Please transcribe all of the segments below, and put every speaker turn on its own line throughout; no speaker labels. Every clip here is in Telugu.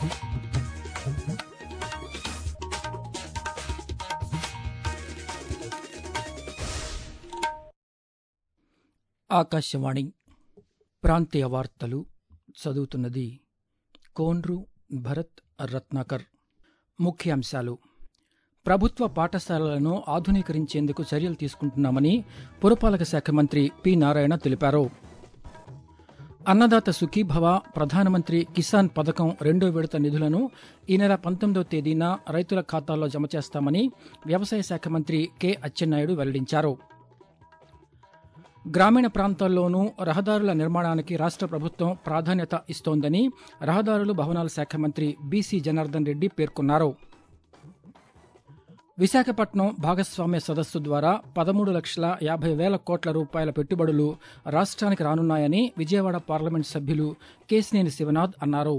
ఆకాశవాణి ప్రాంతీయ వార్తలు చదువుతున్నది కోన్రు భరత్ రత్నాకర్ ముఖ్యాంశాలు ప్రభుత్వ పాఠశాలలను ఆధునీకరించేందుకు చర్యలు తీసుకుంటున్నామని పురపాలక శాఖ మంత్రి పి నారాయణ తెలిపారు అన్నదాత సుఖీభవ ప్రధానమంత్రి కిసాన్ పథకం రెండో విడత నిధులను ఈ నెల పంతొమ్మిదవ తేదీన రైతుల ఖాతాల్లో జమ చేస్తామని వ్యవసాయ శాఖ మంత్రి కె అచ్చెన్నాయుడు వెల్లడించారు గ్రామీణ ప్రాంతాల్లోనూ రహదారుల నిర్మాణానికి రాష్ట్ర ప్రభుత్వం ప్రాధాన్యత ఇస్తోందని రహదారులు భవనాల శాఖ మంత్రి బీసీ జనార్దన్ రెడ్డి పేర్కొన్నారు విశాఖపట్నం భాగస్వామ్య సదస్సు ద్వారా పదమూడు లక్షల యాభై వేల కోట్ల రూపాయల పెట్టుబడులు రాష్ట్రానికి రానున్నాయని విజయవాడ పార్లమెంట్ సభ్యులు కేసినేని శివనాథ్ అన్నారు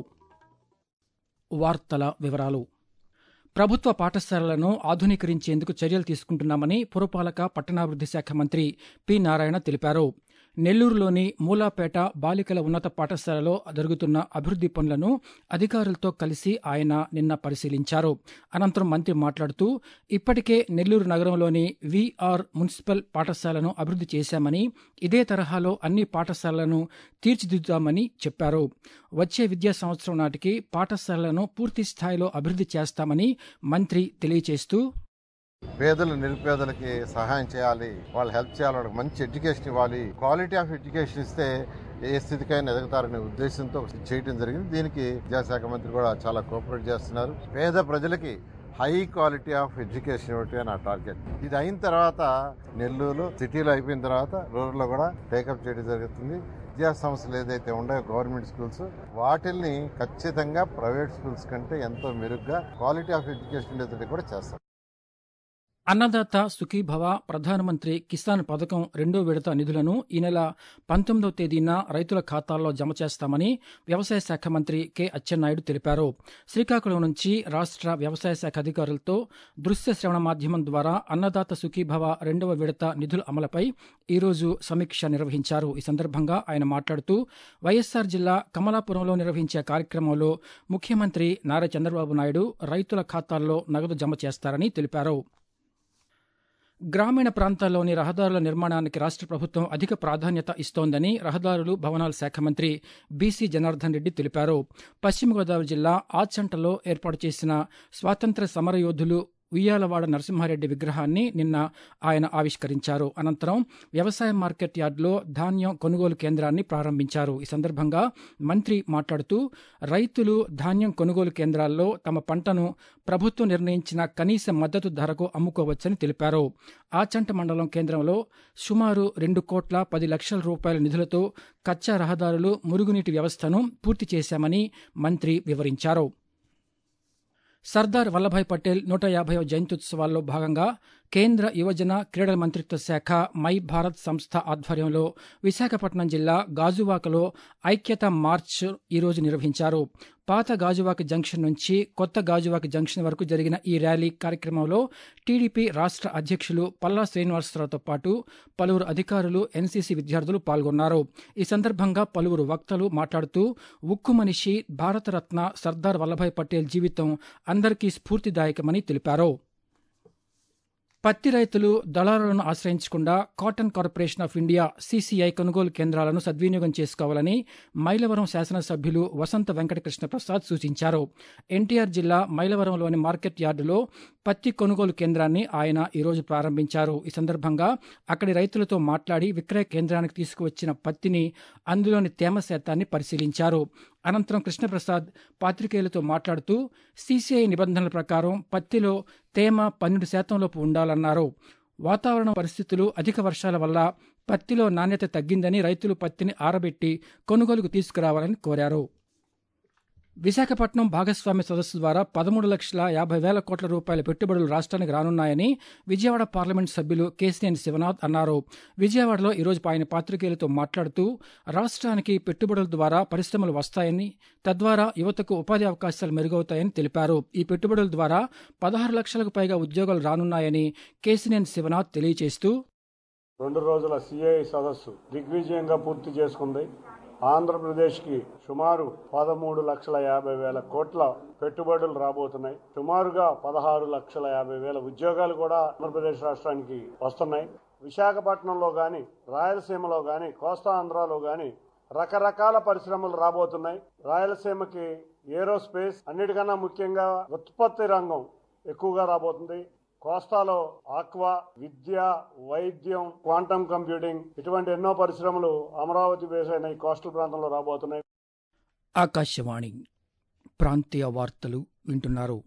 వార్తల వివరాలు ప్రభుత్వ పాఠశాలలను ఆధునీకరించేందుకు చర్యలు తీసుకుంటున్నామని పురపాలక పట్టణాభివృద్ది శాఖ మంత్రి పి నారాయణ తెలిపారు నెల్లూరులోని మూలాపేట బాలికల ఉన్నత పాఠశాలలో జరుగుతున్న అభివృద్ది పనులను అధికారులతో కలిసి ఆయన నిన్న పరిశీలించారు అనంతరం మంత్రి మాట్లాడుతూ ఇప్పటికే నెల్లూరు నగరంలోని విఆర్ మున్సిపల్ పాఠశాలను అభివృద్ది చేశామని ఇదే తరహాలో అన్ని పాఠశాలలను తీర్చిదిద్దుతామని చెప్పారు వచ్చే విద్యా సంవత్సరం నాటికి పాఠశాలలను పూర్తి స్థాయిలో అభివృద్ది చేస్తామని మంత్రి తెలియజేస్తూ
పేదలు నిరుపేదలకి సహాయం చేయాలి వాళ్ళు హెల్ప్ చేయాలి వాళ్ళకి మంచి ఎడ్యుకేషన్ ఇవ్వాలి క్వాలిటీ ఆఫ్ ఎడ్యుకేషన్ ఇస్తే ఏ స్థితికైనా ఎదుగుతారనే ఉద్దేశంతో చేయడం జరిగింది దీనికి విద్యాశాఖ మంత్రి కూడా చాలా కోఆపరేట్ చేస్తున్నారు పేద ప్రజలకి హై క్వాలిటీ ఆఫ్ ఎడ్యుకేషన్ ఇవ్వటమే నా టార్గెట్ ఇది అయిన తర్వాత నెల్లూరు సిటీలో అయిపోయిన తర్వాత రూరల్లో కూడా టేకప్ చేయడం జరుగుతుంది విద్యా సంస్థలు ఏదైతే ఉన్నాయో గవర్నమెంట్ స్కూల్స్ వాటిల్ని ఖచ్చితంగా ప్రైవేట్ స్కూల్స్ కంటే ఎంతో మెరుగ్గా క్వాలిటీ ఆఫ్ ఎడ్యుకేషన్ ఉండేది కూడా చేస్తాం
అన్నదాత సుఖీభవ ప్రధానమంత్రి కిసాన్ పథకం రెండో విడత నిధులను ఈ నెల పంతొమ్మిదవ తేదీన రైతుల ఖాతాల్లో జమ చేస్తామని వ్యవసాయ శాఖ మంత్రి కె అచ్చెన్నాయుడు తెలిపారు శ్రీకాకుళం నుంచి రాష్ట్ర వ్యవసాయ శాఖ అధికారులతో దృశ్య శ్రవణ మాధ్యమం ద్వారా అన్నదాత సుఖీభవ రెండవ విడత నిధుల అమలుపై ఈరోజు సమీక్ష నిర్వహించారు ఈ సందర్భంగా ఆయన మాట్లాడుతూ వైఎస్సార్ జిల్లా కమలాపురంలో నిర్వహించే కార్యక్రమంలో ముఖ్యమంత్రి నారా చంద్రబాబు నాయుడు రైతుల ఖాతాల్లో నగదు జమ చేస్తారని తెలిపారు గ్రామీణ ప్రాంతాల్లోని రహదారుల నిర్మాణానికి రాష్ట్ర ప్రభుత్వం అధిక ప్రాధాన్యత ఇస్తోందని రహదారులు భవనాల శాఖ మంత్రి బీసీ జనార్దన్ రెడ్డి తెలిపారు పశ్చిమ గోదావరి జిల్లా ఆచంటలో ఏర్పాటు చేసిన స్వాతంత్ర సమరయోధులు ఉయ్యాలవాడ నరసింహారెడ్డి విగ్రహాన్ని నిన్న ఆయన ఆవిష్కరించారు అనంతరం వ్యవసాయ మార్కెట్ యార్డులో ధాన్యం కొనుగోలు కేంద్రాన్ని ప్రారంభించారు ఈ సందర్భంగా మంత్రి మాట్లాడుతూ రైతులు ధాన్యం కొనుగోలు కేంద్రాల్లో తమ పంటను ప్రభుత్వం నిర్ణయించిన కనీస మద్దతు ధరకు అమ్ముకోవచ్చని తెలిపారు ఆచంట మండలం కేంద్రంలో సుమారు రెండు కోట్ల పది లక్షల రూపాయల నిధులతో కచ్చా రహదారులు మురుగునీటి వ్యవస్థను పూర్తి చేశామని మంత్రి వివరించారు సర్దార్ వల్లభాయ్ పటేల్ నూట యాభైవ జయంత్యుత్సవాల్లో భాగంగా కేంద్ర యువజన క్రీడల మంత్రిత్వ శాఖ మై భారత్ సంస్థ ఆధ్వర్యంలో విశాఖపట్నం జిల్లా గాజువాకలో ఐక్యత మార్చ్ ఈరోజు నిర్వహించారు పాత గాజువాక జంక్షన్ నుంచి కొత్త గాజువాక జంక్షన్ వరకు జరిగిన ఈ ర్యాలీ కార్యక్రమంలో టీడీపీ రాష్ట్ర అధ్యక్షులు పల్లా శ్రీనివాసరావుతో పాటు పలువురు అధికారులు ఎన్సీసీ విద్యార్థులు పాల్గొన్నారు ఈ సందర్భంగా పలువురు వక్తలు మాట్లాడుతూ ఉక్కు మనిషి భారతరత్న సర్దార్ వల్లభాయ్ పటేల్ జీవితం అందరికీ స్ఫూర్తిదాయకమని తెలిపారు పత్తి రైతులు దళారులను ఆశ్రయించకుండా cotton corporation of India CCI కొనుగోలు కేంద్రాలను సద్వినియోగం చేసుకోవాలని మైలవరం శాసనసభ్యులు వసంత వెంకటకృష్ణ ప్రసాద్ సూచించారు ఎన్టీఆర్ జిల్లా మైలవరంలోని మార్కెట్ యార్డులో పత్తి కొనుగోలు కేంద్రాన్ని ఆయన ఈరోజు ప్రారంభించారు ఈ సందర్భంగా అక్కడి రైతులతో మాట్లాడి విక్రయ కేంద్రానికి తీసుకువచ్చిన పత్తిని అందులోని తేమ శాతాన్ని పరిశీలించారు అనంతరం కృష్ణప్రసాద్ పాత్రికేయులతో మాట్లాడుతూ సీసీఐ నిబంధనల ప్రకారం పత్తిలో తేమ పన్నెండు శాతంలోపు ఉండాలన్నారు వాతావరణ పరిస్థితులు అధిక వర్షాల వల్ల పత్తిలో నాణ్యత తగ్గిందని రైతులు పత్తిని ఆరబెట్టి కొనుగోలుకు తీసుకురావాలని కోరారు విశాఖపట్నం భాగస్వామ్య సదస్సు ద్వారా పదమూడు లక్షల యాభై వేల కోట్ల రూపాయల పెట్టుబడులు రాష్ట్రానికి రానున్నాయని విజయవాడ పార్లమెంట్ సభ్యులు కేసినేని శివనాథ్ అన్నారు విజయవాడలో ఈరోజు ఆయన పాత్రికేయులతో మాట్లాడుతూ రాష్ట్రానికి పెట్టుబడుల ద్వారా పరిశ్రమలు వస్తాయని తద్వారా యువతకు ఉపాధి అవకాశాలు మెరుగవుతాయని తెలిపారు ఈ పెట్టుబడుల ద్వారా పదహారు లక్షలకు పైగా ఉద్యోగాలు రానున్నాయని కేసినేని శివనాథ్ తెలియజేస్తూ
రెండు రోజుల సిఐ సదస్సు దిగ్విజయంగా పూర్తి చేసుకుంది ఆంధ్రప్రదేశ్కి సుమారు పదమూడు లక్షల యాభై వేల కోట్ల పెట్టుబడులు రాబోతున్నాయి సుమారుగా పదహారు లక్షల యాభై వేల ఉద్యోగాలు కూడా ఆంధ్రప్రదేశ్ రాష్ట్రానికి వస్తున్నాయి విశాఖపట్నంలో కానీ రాయలసీమలో కానీ కోస్తా ఆంధ్రాలో కానీ రకరకాల పరిశ్రమలు రాబోతున్నాయి రాయలసీమకి ఏరోస్పేస్ అన్నిటికన్నా ముఖ్యంగా ఉత్పత్తి రంగం ఎక్కువగా రాబోతుంది కోస్తాలో ఆక్వా విద్య వైద్యం క్వాంటమ్ కంప్యూటింగ్ ఇటువంటి ఎన్నో పరిశ్రమలు అమరావతి బేస్ అయిన ఈ కోస్టల్ ప్రాంతంలో రాబోతున్నాయి
ఆకాశవాణి ప్రాంతీయ వార్తలు వింటున్నారు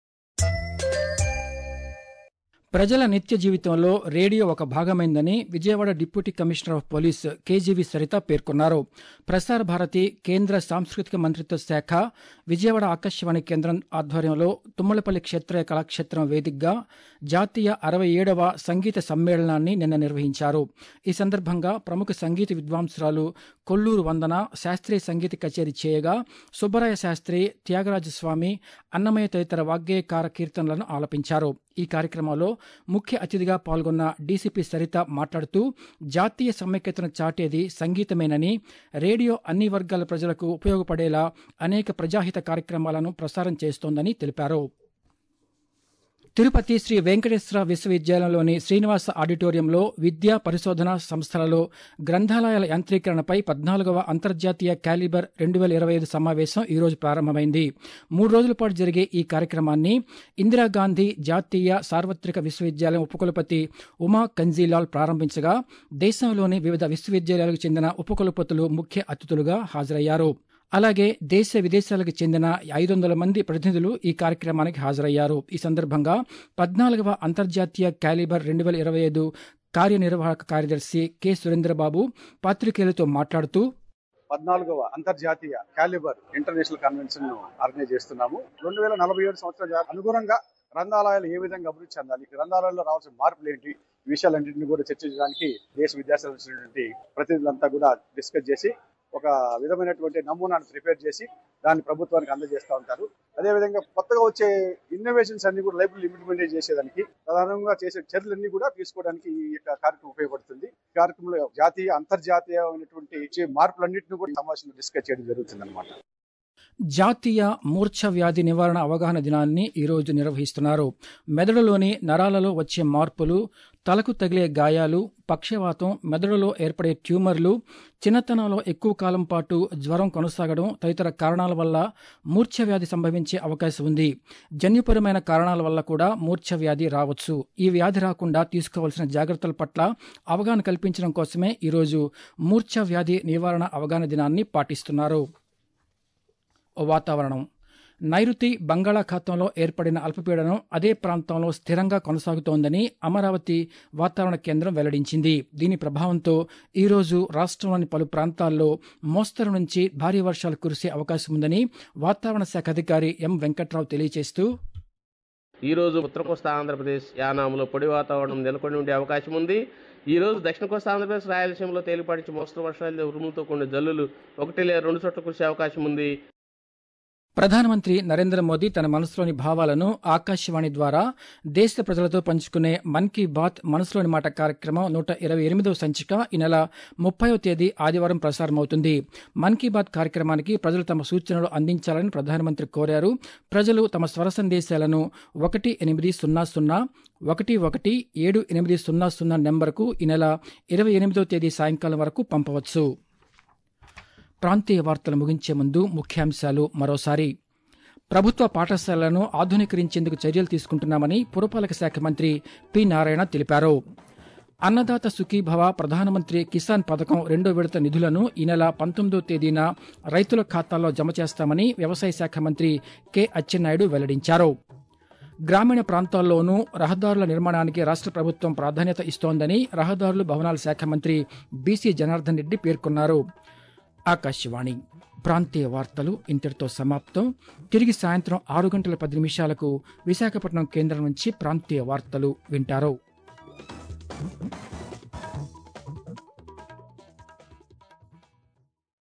ప్రజల నిత్య జీవితంలో రేడియో ఒక భాగమైందని Vijayawada deputy commissioner of police KGV Saritha పేర్కొన్నారు ప్రసార భారతి కేంద్ర సాంస్కృతిక మంత్రిత్వ శాఖ విజయవాడ ఆకాశవాణి కేంద్రం ఆధ్వర్యంలో తుమ్మలపల్లి క్షేత్రీయ కళాక్షేత్రం వేదికగా జాతీయ అరవై ఏడవ సంగీత సమ్మేళనాన్ని నిన్న నిర్వహించారు ఈ సందర్భంగా ప్రముఖ సంగీత విద్వాంసురాలు కొల్లూరు వందన శాస్త్రీయ సంగీత కచేరీ చేయగా సుబ్బరాయ శాస్త్రి త్యాగరాజస్వామి అన్నమయ్య తదితర వాగ్గేయకార కీర్తనలను ఆలపించారు ఈ కార్యక్రమంలో ముఖ్య అతిథిగా పాల్గొన్న డీసీపీ సరిత మాట్లాడుతూ జాతీయ సమైక్యతను చాటేది సంగీతమేనని రేడియో అన్ని వర్గాల ప్రజలకు ఉపయోగపడేలా అనేక ప్రజాహిత కార్యక్రమాలను ప్రసారం చేస్తోందని తెలిపారు తిరుపతి శ్రీ వెంకటేశ్వర విశ్వవిద్యాలయంలోని శ్రీనివాస ఆడిటోరియంలో విద్యా పరిశోధన సంస్థలలో గ్రంథాలయాల యాంత్రీకరణపై పద్నాలుగవ అంతర్జాతీయ క్యాలిబర్ రెండు వేల ఇరవై ఐదు సమావేశం ఈరోజు ప్రారంభమైంది మూడు రోజుల పాటు జరిగే ఈ కార్యక్రమాన్ని ఇందిరాగాంధీ జాతీయ సార్వత్రిక విశ్వవిద్యాలయం ఉపకులపతి ఉమా కంజీలాల్ ప్రారంభించగా దేశంలోని వివిధ విశ్వవిద్యాలయాలకు చెందిన ఉపకులపతులు ముఖ్య అతిథులుగా హాజరయ్యారు అలాగే దేశ విదేశాలకు చెందిన ఐదు వందల మంది ప్రతినిధులు ఈ కార్యక్రమానికి హాజరయ్యారు ఈ సందర్భంగా పద్నాలుగవ అంతర్జాతీయ క్యాలిబర్ రెండు వేల ఇరవై ఐదు కార్యనిర్వాహక కార్యదర్శి కె సురేంద్రబాబు పాత్రికేయులతో మాట్లాడుతూ
పద్నాలుగవ అంతర్జాతీయ క్యాలిబర్ ఇంటర్నేషనల్ కన్వెన్షన్ ను ఆర్గనైజ్ చేస్తున్నాము రెండు వేల నలభై ఏడు సంవత్సరాల అనుగుణంగా గ్రంథాలయాలు ఏ విధంగా అభివృద్ధి చెందాలి గ్రంథాలయాల్లో రావాల్సిన మార్పులు ఏంటి ఈ విషయాలన్నింటినీ కూడా చర్చించడానికి దేశ విద్యాశాఖ ప్రతినిధులంతా కూడా డిస్కస్ చేసి ఒక విధమైనటువంటి నమూనాను ప్రిపేర్ చేసి దాన్ని ప్రభుత్వానికి అందజేస్తూ ఉంటారు అదేవిధంగా కొత్తగా వచ్చే ఇన్నోవేషన్స్ అన్ని కూడా లైబ్రరీ ఇంప్లిమెంట్ చేసేదానికి ప్రధానంగా చేసే చర్యలన్నీ కూడా తీసుకోవడానికి ఈ యొక్క కార్యక్రమం ఉపయోగపడుతుంది ఈ కార్యక్రమంలో జాతీయ అంతర్జాతీయమైనటువంటి మార్పులన్నింటినీ కూడా సమావేశంలో డిస్కస్ చేయడం జరుగుతుంది అనమాట
జాతీయ మూర్ఛ వ్యాధి నివారణ అవగాహన దినాన్ని ఈరోజు నిర్వహిస్తున్నారు మెదడులోని నరాలలో వచ్చే మార్పులు తలకు తగిలే గాయాలు పక్షవాతం మెదడులో ఏర్పడే ట్యూమర్లు చిన్నతనంలో ఎక్కువ కాలం పాటు జ్వరం కొనసాగడం తదితర కారణాల వల్ల మూర్ఛ వ్యాధి సంభవించే అవకాశం ఉంది జన్యుపరమైన కారణాల వల్ల కూడా మూర్ఛ వ్యాధి రావచ్చు ఈ వ్యాధి రాకుండా తీసుకోవాల్సిన జాగ్రత్తల పట్ల అవగాహన కల్పించడం కోసమే ఈరోజు మూర్ఛ వ్యాధి నివారణ అవగాహన దినాన్ని పాటిస్తున్నారు వాతావరణం నైరుతి బంగాళాఖాతంలో ఏర్పడిన అల్పపీడనం అదే ప్రాంతంలో స్థిరంగా కొనసాగుతోందని అమరావతి వాతావరణ కేంద్రం వెల్లడించింది దీని ప్రభావంతో ఈరోజు రాష్ట్రంలోని పలు ప్రాంతాల్లో మోస్తరు నుంచి భారీ వర్షాలు కురిసే అవకాశం ఉందని వాతావరణ శాఖ అధికారి ఎం వెంకట్రావు తెలియజేస్తూ
ఈ రోజు ఉత్తర కోస్తా ఆంధ్రప్రదేశ్ యానాంలో పొడి వాతావరణం నెలకొని ఉండే అవకాశం ఉంది ఈ రోజు దక్షిణ కోస్తా ఆంధ్రప్రదేశ్ రాయలసీమలో తేలిపాటి నుంచి మోస్తరు వర్షాలు ఉరుములతో కూడిన జల్లులు ఒకటి లేదా రెండు చోట్ల కురిసే అవకాశం ఉంది
ప్రధానమంత్రి నరేంద్ర మోదీ తన మనసులోని భావాలను ఆకాశవాణి ద్వారా దేశ ప్రజలతో పంచుకునే మన్ కీ బాత్ మనసులోని మాట కార్యక్రమం నూట ఇరవై ఎనిమిదవ సంచిక ఈ నెల ముప్పైవ తేదీ ఆదివారం ప్రసారమవుతుంది మన్ కీ బాత్ కార్యక్రమానికి ప్రజలు తమ సూచనలు అందించాలని ప్రధానమంత్రి కోరారు ప్రజలు తమ స్వర సందేశాలను ఒకటి ఎనిమిది సున్నా సున్నా ఒకటి ఒకటి ఏడు ఎనిమిది సున్నా సున్నా నెంబర్కు ఈ నెల ఇరవై ఎనిమిదవ తేదీ సాయంకాలం వరకు పంపవచ్చు ప్రాంతీయ వార్తలు ముగించే ముందు ముఖ్యాంశాలు మరోసారి ప్రభుత్వ పాఠశాలలను ఆధునీకరించేందుకు చర్యలు తీసుకుంటున్నామని పురపాలక శాఖ మంత్రి పి నారాయణ తెలిపారు అన్నదాత సుఖీభవ ప్రధానమంత్రి కిసాన్ పథకం రెండో విడత నిధులను ఈ నెల పంతొమ్మిదో తేదీన రైతుల ఖాతాల్లో జమ చేస్తామని వ్యవసాయ శాఖ మంత్రి కె అచ్చెన్నాయుడు వెల్లడించారు గ్రామీణ ప్రాంతాల్లోనూ రహదారుల నిర్మాణానికి రాష్ట్ర ప్రభుత్వం ప్రాధాన్యత ఇస్తోందని రహదారులు భవనాల శాఖ మంత్రి బీసీ జనార్దన్ రెడ్డి పేర్కొన్నారు ఆకాశవాణి ప్రాంతీయ వార్తలు ఇంతటితో సమాప్తం తిరిగి సాయంత్రం ఆరు గంటల పది నిమిషాలకు విశాఖపట్నం కేంద్రం నుంచి ప్రాంతీయ వార్తలు వింటారు